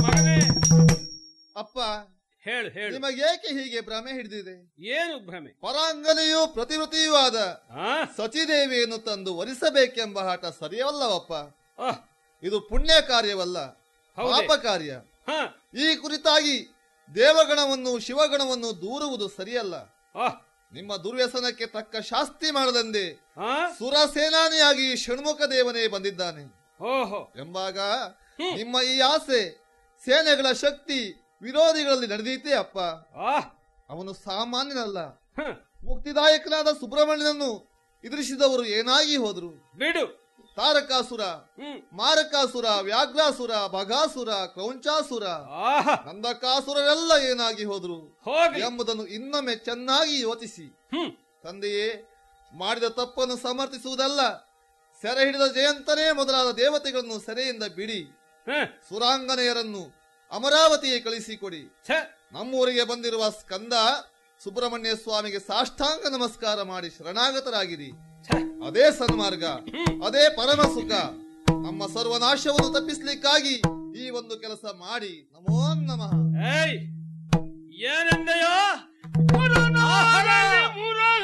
ಮಗನೇ ಅಪ್ಪ ಹೇಳು ಹೇಳು ನಿಮಗೇಕೆ ಹೀಗೆ ಭ್ರಮೆ ಹಿಡಿದಿದೆ ಏನು ಭ್ರಮೆ ಪರಾಂಗನೆಯೂ ಪ್ರತಿವೃತಿಯೂ ಆದ ಆ ಸಚಿದೇವಿಯನ್ನು ತಂದು ವರಿಸಬೇಕೆಂಬ ಹಠ ಸರಿಯವಲ್ಲವಪ್ಪ ಆಹ್, ಇದು ಪುಣ್ಯ ಕಾರ್ಯವಲ್ಲ ಹೌದೇ? ಪಾಪ ಕಾರ್ಯ ಹ, ಈ ಕುರಿತಾಗಿ ದೇವಗಣವನ್ನು ಶಿವಗಣವನ್ನು ದೂರುವುದು ಸರಿಯಲ್ಲ ಆಹ್, ನಿಮ್ಮ ದುರ್ವ್ಯಸನಕ್ಕೆ ತಕ್ಕ ಶಾಸ್ತಿ ಮಾಡದಂದೆ ಆ, ಸುರ ಸೇನಾನಿಯಾಗಿ ಷಣ್ಮುಖ ದೇವನೇ ಬಂದಿದ್ದಾನೆ ಓಹೋ ಎಂಬಾಗ ಹ್ಮ್. ನಿಮ್ಮ ಈ ಆಸೆ ಸೇನೆಗಳ ಶಕ್ತಿ ವಿರೋಧಿಗಳಲ್ಲಿ ನಡೆದೀತೆ ಅಪ್ಪ ಆಹ್, ಅವನು ಸಾಮಾನ್ಯನಲ್ಲ ಹ, ಮುಕ್ತಿದಾಯಕನಾದ ಸುಬ್ರಹ್ಮಣ್ಯನನ್ನು ಎದುರಿಸಿದವರು ಏನಾಗಿ ಹೋದ್ರು ಬಿಡು ತಾರಕಾಸುರ ಹ್ಮ್ ಮಾರಕಾಸುರ ವ್ಯಾಘ್ರಾಸುರ ಭಗಾಸುರ ಕ್ರೌಂಚಾಸುರ ಆಹಾ ನಂದಕಾಸುರರೆಲ್ಲ ಏನಾಗಿ ಹೋದ್ರು ಹೋಗ್ಲಿ ಎಂಬುದನ್ನು ಇನ್ನೊಮ್ಮೆ ಚೆನ್ನಾಗಿ ಯೋಚಿಸಿ ಹ್ಮ್ ತಂದೆಯೇ ಮಾಡಿದ ತಪ್ಪನ್ನು ಸಮರ್ಥಿಸುವುದಲ್ಲ ಸೆರೆ ಹಿಡಿದ ಜಯಂತನೇ ಮೊದಲಾದ ದೇವತೆಗಳನ್ನು ಸೆರೆಯಿಂದ ಬಿಡಿ ಹ, ಸುರಾಂಗನೆಯರನ್ನು ಅಮರಾವತಿಗೆ ಕಳಿಸಿಕೊಡಿ ಛೆ, ನಮ್ಮೂರಿಗೆ ಬಂದಿರುವ ಸ್ಕಂದ ಸುಬ್ರಹ್ಮಣ್ಯ ಸ್ವಾಮಿಗೆ ಸಾಷ್ಟಾಂಗ ನಮಸ್ಕಾರ ಮಾಡಿ ಶರಣಾಗತರಾಗಿರಿ ಛೆ, ಅದೇ ಸನ್ಮಾರ್ಗ ಅದೇ ಪರಮ ಸುಖ ನಮ್ಮ ಸರ್ವನಾಶವನ್ನು ತಪ್ಪಿಸ್ಲಿಕ್ಕಾಗಿ ಈ ಒಂದು ಕೆಲಸ ಮಾಡಿ ನಮೋ ನಮಃ ಏಯ್ ಏನಂದೆಯೋ ಗುರುನಾಥ